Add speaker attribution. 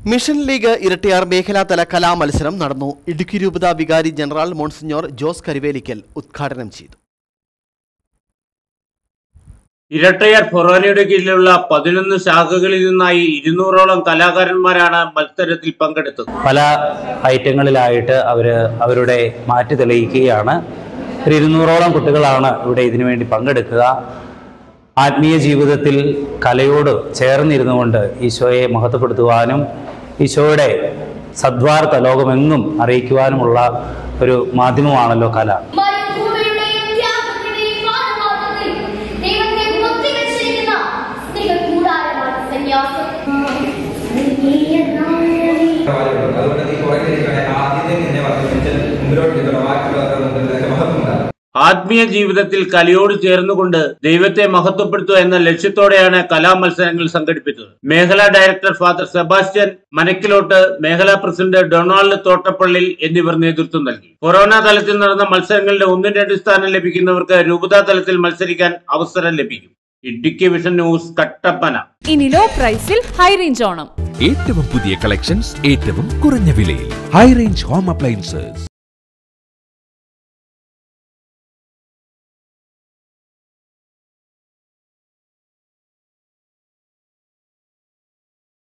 Speaker 1: mission league Erattayar മേഖലാതല കലാമത്സരം നടന്നു ഇടുക്കി രൂപത വികാരി ജനറൽ മോൺസിഞ്ഞോർ ജോസ് കരുവേലിക്കൽ ഉദ്ഘാടനം ചെയ്തു
Speaker 2: ഇരട്ടയാർ ഫൊറോനയുടെ കീഴിലുള്ള പതിനൊന്ന് ശാഖകളിൽ നിന്നായി ഇരുന്നൂറോളം കലാകാരന്മാരാണ് മത്സരത്തിൽ പങ്കെടുത്തത്
Speaker 3: പല ഐറ്റങ്ങളിലായിട്ട് അവർ അവരുടെ മാറ്റി തെളിയിക്കുകയാണ് ഒരു ഇരുന്നൂറോളം കുട്ടികളാണ് ഇവിടെ ഇതിനു വേണ്ടി പങ്കെടുക്കുക ആത്മീയ ജീവിതത്തിൽ കലയോട് ചേർന്നിരുന്നു കൊണ്ട് ഈശോയെ മഹത്വപ്പെടുത്തുവാനും ഈശോയുടെ സദ്വാർത്ത ലോകമെങ്ങും അറിയിക്കുവാനുമുള്ള ഒരു മാധ്യമമാണല്ലോ കല
Speaker 4: മരുഭൂമിയുടെയും ത്യാഗത്തിന്റെയും പാതമാർഗത്തിൽ ദൈവത്തെ പൊത്തിവെച്ചിരിക്കുന്ന സ്നേഹകൂടാരമാണ് സന്യാസം
Speaker 5: അതുകൊണ്ട് നീ കുറയ്ക്കിരിക്കണേ ആദ്യത്തെ നിന്നെ വർദ്ധിപ്പിച്ച് മുമ്പിലോട്ട് നിൽക്കണം ബാക്കിയുള്ളവരുടെ മുമ്പിൽ നിനക്ക് മഹത്വമുണ്ടാകും
Speaker 2: ആത്മീയ ജീവിതത്തിൽ കലയോട് ചേർന്നുകൊണ്ട് ദൈവത്തെ മഹത്വപ്പെടുത്തുക എന്ന ലക്ഷ്യത്തോടെയാണ് കലാമത്സരങ്ങൾ സംഘടിപ്പിച്ചത് മേഖലാ ഡയറക്ടർ ഫാദർ സെബാസ്റ്റ്യൻ മനക്കിലോട്ട് മേഖലാ പ്രസിഡന്റ് ഡൊണാൾഡ് തോട്ടപ്പള്ളി എന്നിവർ നേതൃത്വം നൽകി കൊറോണ തലത്തിൽ നടന്ന മത്സരങ്ങളുടെ ഒന്നും രണ്ട് സ്ഥാനം ലഭിക്കുന്നവർക്ക് രൂപതാ തലത്തിൽ മത്സരിക്കാൻ അവസരം ലഭിക്കും ഇടുക്കി വിഷൻ ന്യൂസ് കട്ടപ്പന
Speaker 6: ഇനി ലോ പ്രൈസിൽ ഹൈ റേഞ്ച് ഓണം
Speaker 7: ഏറ്റവും പുതിയ കളക്ഷൻസ് ഏറ്റവും കുറഞ്ഞ വിലയിൽ ഹൈ റേഞ്ച് ഹോം അപ്ലയൻസസ്